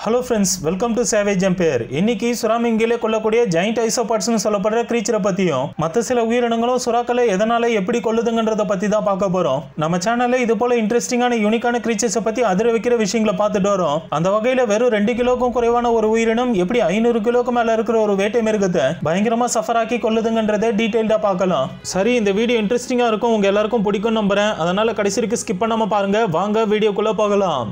hello friends welcome to Savage Empire இன்னைக்கு சுறாமீன்களே கொல்லக்கூடிய giant ஐசோபாட்ஸ்னு சொல்லப்படுற க்ரீச்சரை பற்றியும் மற்ற சில உயிரினங்களும் சுறாக்களை எதனால எப்படி கொல்லுதுங்கன்றத பற்றி தான் பார்க்க போகிறோம் நம்ம சேனலில் இது போல இன்ட்ரெஸ்டிங்கான யூனிக்கான க்ரீச்சர்ஸை பற்றி அதிர வைக்கிற விஷயங்களை பார்த்துட்டு வரோம் அந்த வகையில் வெறும் ரெண்டு கிலோக்கும் குறைவான ஒரு உயிரினம் எப்படி ஐநூறு கிலோக்கு மேலே இருக்கிற ஒரு வேட்டை மிருகத்தை பயங்கரமாக சஃபர் ஆக்கி கொல்லுதுங்கன்றதை டீட்டெயில்டாக பார்க்கலாம் சரி இந்த வீடியோ இன்ட்ரெஸ்டிங்காக இருக்கும் உங்கள் எல்லாருக்கும் பிடிக்கும் நம்புறேன் அதனால் கடைசி வரைக்கும் ஸ்கிப் பண்ணாமல் பாருங்க வாங்க வீடியோக்குள்ளே போகலாம்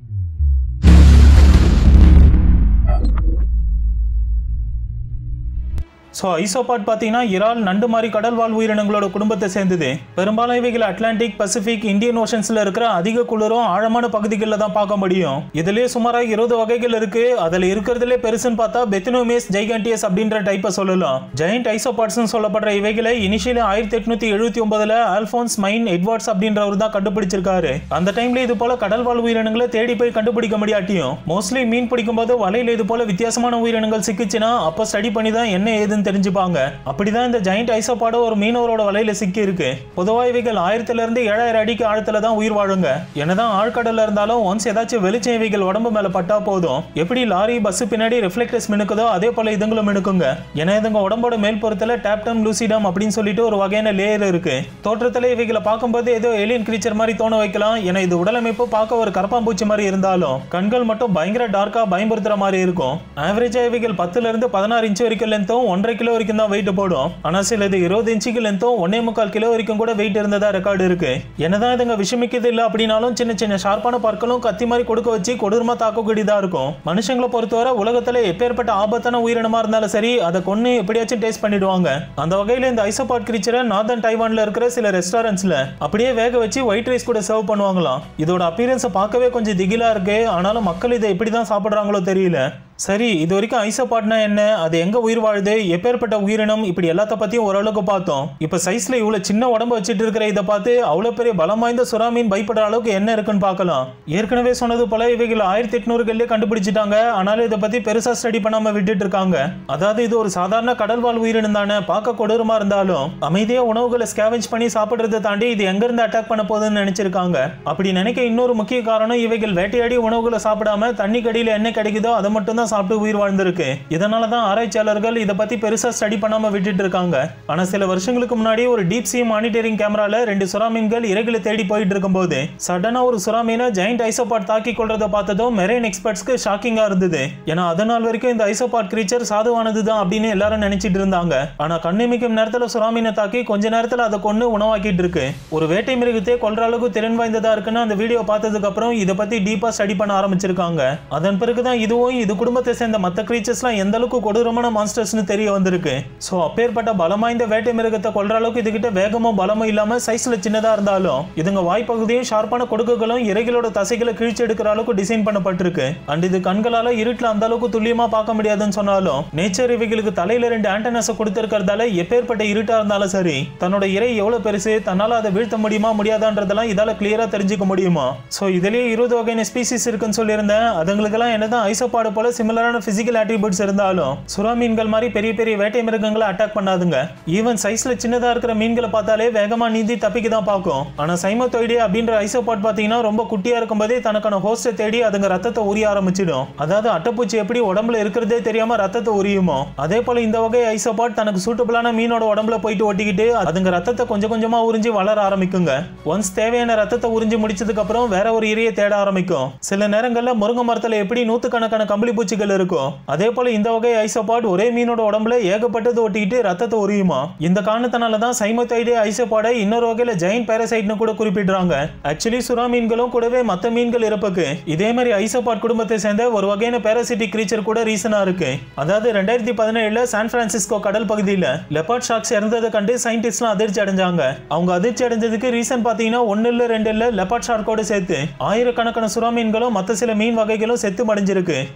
ஸோ ஐசோபாட் பார்த்தீங்கன்னா இறால் நண்டு மாதிரி கடல் வாழ் உயிரினங்களோட குடும்பத்தை சேர்ந்தது பெரும்பாலும் இவைகள் அட்லாண்டிக் பசிபிக் இந்தியன் ஓஷன்ஸ்ல இருக்கிற அதிக குளிரும் ஆழமான பகுதிகளில் தான் பார்க்க முடியும் இதுலயே சுமாராக இருபது வகைகள் இருக்கு அதில் இருக்கிறதுலே பெருசுன்னு பார்த்தா பெத்தினோமேஸ் ஜைகாண்டியஸ் அப்படின்ற டைப்பை சொல்லலாம் ஜெயிண்ட் ஐசோபாட்ஸ்னு சொல்லப்படுற இவைகளை இனிஷியலி ஆயிரத்தி எட்நூத்தி எழுபத்தி ஒன்பதுல ஆல்போன்ஸ் மைன் எட்வர்ட்ஸ் அப்படின்றவர் தான் கண்டுபிடிச்சிருக்காரு அந்த டைம்ல இது போல கடல் வாழ் உயிரினங்களை தேடி போய் கண்டுபிடிக்க முடியாட்டியும் மோஸ்ட்லி மீன் பிடிக்கும் போது வலையில இது போல வித்தியாசமான உயிரினங்கள் சிக்கிச்சுன்னா அப்போ ஸ்டடி பண்ணி தான் என்ன ஏதுன்னு தெரிஞ்சுப்பாங்க அப்படிதான் இந்த ஜெயிண்ட் ஐசோபாடோ ஒரு மீனவரோட வலையில சிக்கி இருக்கு பொதுவா இவைகள் ஆயிரத்துல இருந்து ஏழாயிரம் அடிக்கு ஆழத்துல தான் உயிர் வாழுங்க என்னதான் ஆழ்கடல்ல இருந்தாலும் ஒன்ஸ் ஏதாச்சும் வெளிச்சம் இவைகள் உடம்பு மேல பட்டா போதும் எப்படி லாரி பஸ் பின்னாடி ரிஃப்ளெக்டர்ஸ் மினுக்குதோ அதே போல இதுங்களும் மினுக்குங்க ஏன்னா இதுங்க உடம்போட மேல் புறத்துல டேப்டம் லூசிடம் அப்படின்னு சொல்லிட்டு ஒரு வகையான லேயர் இருக்கு தோற்றத்துல இவைகளை பார்க்கும்போது ஏதோ ஏலியன் கிரீச்சர் மாதிரி தோண வைக்கலாம் ஏன்னா இது உடலமைப்பு பார்க்க ஒரு கரப்பாம்பூச்சி மாதிரி இருந்தாலும் கண்கள் மட்டும் பயங்கர டார்க்கா பயன்படுத்துற மாதிரி இருக்கும் ஆவரேஜா இவைகள் பத்துல இருந்து பதினாறு இன்ச் வரைக்கும் லென்த்தும் ஒன்றரை கிலோ வரைக்கும் தான் வெயிட் போடும் ஆனா சிலது இருபது இன்ச்சுக்கு லென்த்தும் ஒன்னே முக்கால் கிலோ வரைக்கும் கூட வெயிட் இருந்ததா ரெக்கார்டு இருக்கு என்னதான் இதுங்க விஷமிக்கிறது இல்லை அப்படின்னாலும் சின்ன சின்ன ஷார்ப்பான பற்களும் கத்தி மாதிரி கொடுக்க வச்சு கொடூரமா தாக்கக்கூடியதா இருக்கும் மனுஷங்களை பொறுத்தவரை உலகத்துல எப்பேற்பட்ட ஆபத்தான உயிரினமா இருந்தாலும் சரி அதை கொன்னு எப்படியாச்சும் டேஸ்ட் பண்ணிடுவாங்க அந்த வகையில இந்த ஐசோபாட் கிரீச்சரை நார்தன் டைவான்ல இருக்கிற சில ரெஸ்டாரண்ட்ஸ்ல அப்படியே வேக வச்சு ஒயிட் ரைஸ் கூட சர்வ் பண்ணுவாங்களாம் இதோட அப்பியரன்ஸை பார்க்கவே கொஞ்சம் திகிலா இருக்கு ஆனாலும் மக்கள் இதை எப்படி தான் சாப்பிடுறாங்களோ தெரியல சரி இது வரைக்கும் ஐசோபாட்னா என்ன அது எங்க உயிர் வாழுது எப்பேற்பட்ட உயிரினம் இப்படி எல்லாத்த பத்தியும் ஓரளவுக்கு பார்த்தோம் இப்ப சைஸ்ல இவ்வளவு சின்ன உடம்பு வச்சுட்டு இருக்கிற இதை பார்த்து அவ்வளவு பெரிய பலம் வாய்ந்த சுறாமீன் பயப்படுற அளவுக்கு என்ன இருக்குன்னு பார்க்கலாம் ஏற்கனவே சொன்னது போல இவைகள் ஆயிரத்தி எட்நூறுகள்லயே கண்டுபிடிச்சிட்டாங்க ஆனாலும் இதை பத்தி பெருசா ஸ்டடி பண்ணாம விட்டுட்டு இருக்காங்க அதாவது இது ஒரு சாதாரண கடல் வாழ் உயிரினம் தானே பார்க்க கொடூரமா இருந்தாலும் அமைதியா உணவுகளை ஸ்கேவெஞ்ச் பண்ணி சாப்பிடுறதை தாண்டி இது எங்க இருந்து அட்டாக் பண்ண போகுதுன்னு நினைச்சிருக்காங்க அப்படி நினைக்க இன்னொரு முக்கிய காரணம் இவைகள் வேட்டையாடி உணவுகளை சாப்பிடாம தண்ணி கடியில என்ன கிடைக்குதோ அதை மட்டும் தான் சாப்பிட்டு உயிர் வாழ்ந்திருக்கு இதனால தான் ஆராய்ச்சியாளர்கள் இதை பத்தி பெருசா ஸ்டடி பண்ணாம விட்டுட்டு இருக்காங்க ஆனா சில வருஷங்களுக்கு முன்னாடி ஒரு டீப் சி மானிட்டரிங் கேமரால ரெண்டு சுறாமீன்கள் இறகுல தேடி போயிட்டு இருக்கும்போது சடனா ஒரு சுறாமீனை ஜெயிண்ட் ஐசோபாட் தாக்கி கொள்றதை பார்த்ததும் மெரைன் எக்ஸ்பர்ட்ஸ்க்கு ஷாக்கிங்கா இருந்தது ஏன்னா அதனால் வரைக்கும் இந்த ஐசோபாட் கிரீச்சர் சாதுவானது தான் அப்படின்னு எல்லாரும் நினைச்சிட்டு இருந்தாங்க ஆனா கண்ணிமிக்கும் நேரத்துல சுறாமீனை தாக்கி கொஞ்ச நேரத்துல அதை கொண்டு உணவாக்கிட்டு இருக்கு ஒரு வேட்டை மிருகத்தை கொல்ற அளவுக்கு திறன் வாய்ந்ததா இருக்குன்னு அந்த வீடியோ பார்த்ததுக்கு அப்புறம் இதை பத்தி டீப்பா ஸ்டடி பண்ண ஆரம்பிச்சிருக்காங்க அதன் பிறகுதான் இதுவும் இது குடும்பத்தை சேர்ந்த மற்ற கிரீச்சர்ஸ்லாம் எந்த அளவுக்கு கொடூரமான மான்ஸ்டர்ஸ்னு தெரிய வந்திருக்கு ஸோ அப்பேற்பட்ட பலம் வாய்ந்த வேட்டை மிருகத்தை கொல்ற அளவுக்கு இதுகிட்ட வேகமும் பலமும் இல்லாம சைஸ்ல சின்னதா இருந்தாலும் இதுங்க வாய்ப்பகுதியும் ஷார்ப்பான கொடுக்குகளும் இறைகளோட தசைகளை கிழிச்சு எடுக்கிற அளவுக்கு டிசைன் பண்ணப்பட்டிருக்கு அண்ட் இது கண்களால இருட்டுல அந்த அளவுக்கு துல்லியமா பார்க்க முடியாதுன்னு சொன்னாலும் நேச்சர் இவைகளுக்கு தலையில ரெண்டு ஆண்டனஸை கொடுத்திருக்கிறதால எப்பேற்பட்ட இருட்டா இருந்தாலும் சரி தன்னோட இறை எவ்வளவு பெருசு தன்னால அதை வீழ்த்த முடியுமா முடியாதான்றதெல்லாம் இதால கிளியரா தெரிஞ்சுக்க முடியுமா ஸோ இதுலயே இருபது வகையான ஸ்பீசிஸ் இருக்குன்னு சொல்லியிருந்தேன் அதுங்களுக்கெல்லாம் என்னதான் ஐசோபாடு போல சிமிலரான பிசிக்கல் ஆட்ரிபியூட்ஸ் இருந்தாலும் சுறா மீன்கள் மாதிரி பெரிய பெரிய வேட்டை மிருகங்களை அட்டாக் பண்ணாதுங்க ஈவன் சைஸ்ல சின்னதா இருக்கிற மீன்களை பார்த்தாலே வேகமா நீந்தி தப்பிக்க தான் பார்க்கும் ஆனா சைமத்தோயிடே அப்படின்ற ஐசோபாட் பாத்தீங்கன்னா ரொம்ப குட்டியா இருக்கும்போதே தனக்கான ஹோஸ்டை தேடி அதுங்க ரத்தத்தை உரிய ஆரம்பிச்சிடும் அதாவது அட்டைப்பூச்சி எப்படி உடம்புல இருக்கிறதே தெரியாம ரத்தத்தை உரியுமோ அதே போல இந்த வகை ஐசோபாட் தனக்கு சூட்டபிளான மீனோட உடம்புல போயிட்டு ஒட்டிக்கிட்டு அதுங்க ரத்தத்தை கொஞ்சம் கொஞ்சமா உறிஞ்சி வளர ஆரம்பிக்குங்க ஒன்ஸ் தேவையான ரத்தத்தை உறிஞ்சி முடிச்சதுக்கு அப்புறம் வேற ஒரு இரையை தேட ஆரம்பிக்கும் சில நேரங்கள்ல முருங்கை மரத்துல எப்படி நூத்துக்கணக்கான கம்பளி பூச்சிகள் இருக்கும் அதே போல இந்த வகை ஐசோபாட் ஒரே மீனோட உடம்புல ஏகப்பட்டது ஒட்டிக்கிட்டு ரத்தத்தை உரியுமா இந்த காரணத்தினால தான் சைமத்தைடே ஐசோபாடை இன்னொரு வகையில ஜெயின் பேரசைட்னு கூட குறிப்பிடுறாங்க ஆக்சுவலி சுறா மீன்களும் கூடவே மற்ற மீன்கள் இறப்புக்கு இதே மாதிரி ஐசோபாட் குடும்பத்தை சேர்ந்த ஒரு வகையான பேரசிட்டிக் கிரீச்சர் கூட ரீசனா இருக்கு அதாவது ரெண்டாயிரத்தி பதினேழுல சான் பிரான்சிஸ்கோ கடல் பகுதியில லெப்பார்ட் ஷாக்ஸ் இறந்ததை கண்டு சயின்டிஸ்ட்லாம் அதிர்ச்சி அடைஞ்சாங்க அவங்க அதிர்ச்சி அடைஞ்சதுக்கு ரீசன் பாத்தீங்கன்னா ஒன்னு இல்ல ரெண்டு இல்ல லெப்பார்ட் ஷார்க்கோட சேர்த்து ஆயிரக்கணக்கான சுறா மீன்களும் மற்ற சில மீன் வகைகளும் செத்து மடிஞ்சிருக்கு அவைகள்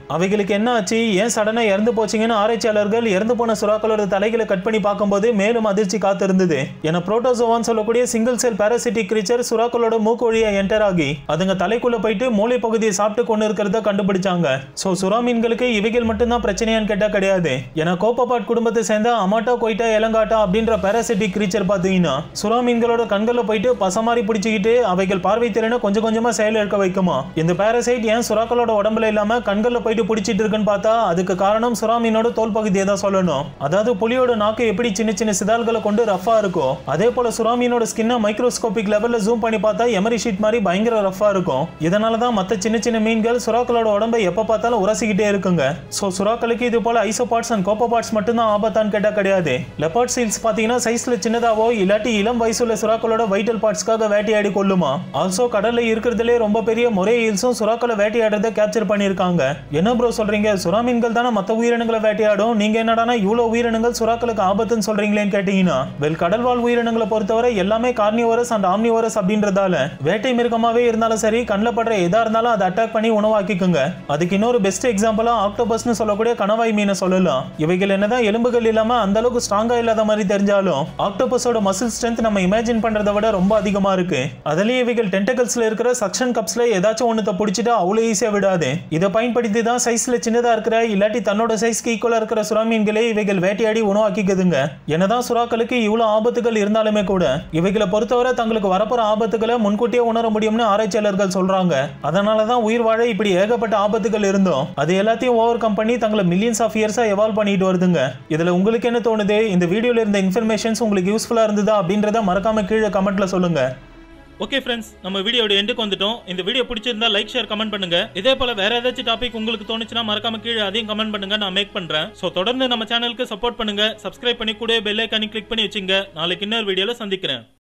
இதுங்களுக்கு என்ன ஆச்சு ஏன் சடனா இறந்து போச்சுங்கன்னு ஆராய்ச்சியாளர்கள் இறந்து போன சுறாக்களோட தலைகளை கட் பண்ணி பார்க்கும்போது மேலும் அதிர்ச்சி காத்திருந்தது என புரோட்டோசோவான் சொல்லக்கூடிய சிங்கிள் செல் பாராசிட்டிக் கிரீச்சர் சுறாக்களோட மூக்கு வழியா என்டர் ஆகி அதுங்க தலைக்குள்ள போயிட்டு மூளை பகுதியை சாப்பிட்டு கொண்டு இருக்கிறத கண்டுபிடிச்சாங்க சோ சுறா மீன்களுக்கு இவைகள் மட்டும்தான் பிரச்சனையான்னு கேட்டா கிடையாது என கோப்பபாட் குடும்பத்தை சேர்ந்த அமாட்டா கொய்டா எலங்காட்டா அப்படின்ற பாராசிட்டிக் கிரீச்சர் பார்த்தீங்கன்னா சுறா மீன்களோட கண்களில் போயிட்டு பசமாரி பிடிச்சிக்கிட்டு அவைகள் பார்வை திறனை கொஞ்சம் கொஞ்சமா செயல் எடுக்க வைக்குமா இந்த பாராசைட் ஏன் சுறாக்களோட உடம்புல இல்லாம கண்களில் போயிட்டு பிடிச்சிட்டு இருக்குன்னு பார்த்தா அதுக்கு காரணம் சுறா மீனோட தோல் பகுதியை தான் சொல்லணும் அதாவது புலியோட நாக்கு எப்படி சின்ன சின்ன சிதால்களை கொண்டு ரஃபா இருக்கும் அதே போல சுறா மீனோட ஸ்கின்னை மைக்ரோஸ்கோபிக் லெவல்ல ஜூம் பண்ணி பார்த்தா எமரி ஷீட் மாதிரி பயங்கர ரஃபா இருக்கும் இதனால தான் மற்ற சின்ன சின்ன மீன்கள் சுறாக்களோட உடம்பை எப்ப பார்த்தாலும் உரசிக்கிட்டே இருக்குங்க சோ சுறாக்களுக்கு இது போல ஐசோபாட்ஸ் அண்ட் கோப்போபாட்ஸ் மட்டும்தான் ஆபத்தான்னு கேட்டா கிடையாது லெப்பர்ட் சீல்ஸ் பாத்தீங்கன்னா சைஸ்ல சின்னதாவோ இல்லாட்டி இளம் வயசுள்ள சுறாக்களோட வைட்டல் பார்ட்ஸ்க்காக வேட்டையாடி கொள்ளுமா ஆல்சோ கடல்ல இருக்கிறதுலே ரொம்ப பெரிய முறை ஈல்ஸும் சுறாக்களை வேட்டையாடுறத கேப்சர் பண்ணியிருக்காங்க என்ன ப்ரோ சொல்றீங்க சுறா மீன்கள் தானே மற்ற உயிரினங்களை வேட்டையாடும் நீங்க என்னடானா இவ்வளவு உயிரினங்கள் சுறாக்களுக்கு ஆபத்துன்னு சொல்றீங்களேன்னு கேட்டீங்கன்னா வெல் கடல்வாழ் உயிரினங்களை பொறுத்தவரை எல்லாமே கார்னிவோரஸ் அண்ட் ஆம்னிவோரஸ் அப்படின்றதால வேட்டை மிருகமாவே இருந்தாலும் சரி கண்ணில் படுற எதா இருந்தாலும் அதை அட்டாக் பண்ணி உணவாக்கிக்குங்க அதுக்கு இன்னொரு பெஸ்ட் எக்ஸாம்பிளா ஆக்டோபஸ்னு சொல்லக்கூடிய கணவாய் மீனை சொல்லலாம் இவைகள் என்னதான் எலும்புகள் இல்லாம அந்த அளவுக்கு ஸ்ட்ராங்கா இல்லாத மாதிரி தெரிஞ்சாலும் ஆக்டோபஸோட மசில் ஸ்ட்ரென்த் நம்ம இமேஜின் பண்றதை விட ரொம்ப அதிகமா இருக்கு அதுலயும் இவைகள் டென்டகல்ஸ்ல இருக்கிற சக்ஷன் கப்ஸ்ல ஏதாச்சும் ஒண்ணுத்த பிடிச்சிட்டு அவ்வளவு ஈஸியா விடாது இதை பயன்படுத்தி தான் சைஸ்ல சின்னதா இருக்கிற இல்லாட்டி தன்னோட சைஸ்க்கு ஈக்குவலா இருக்கிற சுறா மீன்களை இவைகள் வேட்டையாடி உணவாக்கிக்குதுங்க என்னதான் சுறாக்களுக்கு இவ்வளவு ஆபத்துகள் இருந்தாலுமே கூட இவைகளை பொறுத்தவரை தங்களுக்கு வரப்போற ஆபத்துகளை முன்கூட்டியே உணர முடியும்னு ஆராய்ச்சியாளர்கள் சொல்றாங்க அதனால தான் உயிர் வாழ இப்படி ஏகப்பட்ட ஆபத்துகள் இருந்தும் அது எல்லாத்தையும் ஓவர் கம் பண்ணி தங்களை மில்லியன்ஸ் ஆஃப் இயர்ஸா எவால்வ் பண்ணிட்டு வருதுங்க இதுல உங்களுக்கு என்ன தோணுது இந்த வீடியோல இருந்த இன்ஃபர்மேஷன்ஸ் உங்களுக்கு யூஸ்ஃபுல்லா இருந்ததா அப்படின்றத மறக்காம கீழே கமெண்ட்ல சொல்லுங்க ஓகே ஃப்ரெண்ட்ஸ் நம்ம வீடியோட எண்டுக்கு வந்துட்டோம் இந்த வீடியோ பிடிச்சிருந்தா லைக் ஷேர் கமெண்ட் பண்ணுங்க இதே போல வேற ஏதாச்சும் டாபிக் உங்களுக்கு தோணுச்சுன்னா மறக்காம கீழே அதையும் கமெண்ட் பண்ணுங்க நான் மேக் பண்றேன் சோ தொடர்ந்து நம்ம சேனலுக்கு சப்போர்ட் பண்ணுங்க சப்ஸ்கிரைப் பண்ணி கூட பெல் ஐக்கானி கிளிக் பண்ணி வச்சுங்க நாளைக்கு இன்னொரு வீடியோல சந்திக்கிறேன்